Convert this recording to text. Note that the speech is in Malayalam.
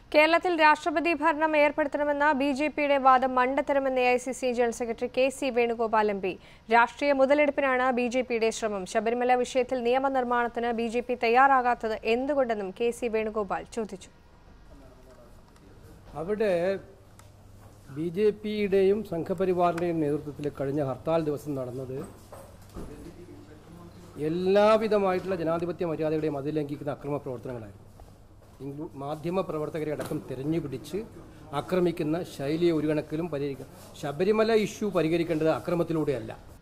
കേരളത്തിൽ രാഷ്ട്രപതി ഭരണം ഏർപ്പെടുത്തണമെന്ന ബി ജെ പിയുടെ വാദം മണ്ടത്തരമെന്ന് A I C C general secretary K C Venugopal M P രാഷ്ട്രീയ മുതലെടുപ്പിനാണ് ബി ജെ പിയുടെ ശ്രമം ശബരിമല വിഷയത്തിൽ നിയമനിർമ്മാണത്തിന് ബി ജെ പി തയ്യാറാകാത്തത് എന്തുകൊണ്ടെന്നും കെ സി വേണുഗോപാൽ ചോദിച്ചു അവിടെ ബി ജെ പിയുടെയും സംഘപരിവാറിൻ്റെയും നേതൃത്വത്തിൽ കഴിഞ്ഞ ഹർത്താൽ ദിവസം നടന്നത് എല്ലാവിധമായിട്ടുള്ള ജനാധിപത്യ മര്യാദകളെയും അത് ലംഘിക്കുന്ന അക്രമ പ്രവർത്തനങ്ങളായിരുന്നു ഇൻക്ലൂ മാധ്യമ പ്രവർത്തകരെ അടക്കം തിരഞ്ഞു പിടിച്ച് ആക്രമിക്കുന്ന ശൈലിയെ ഒരു കണക്കിലും പരിഹരിക്കുക ശബരിമല ഇഷ്യൂ പരിഹരിക്കേണ്ടത് അക്രമത്തിലൂടെയല്ല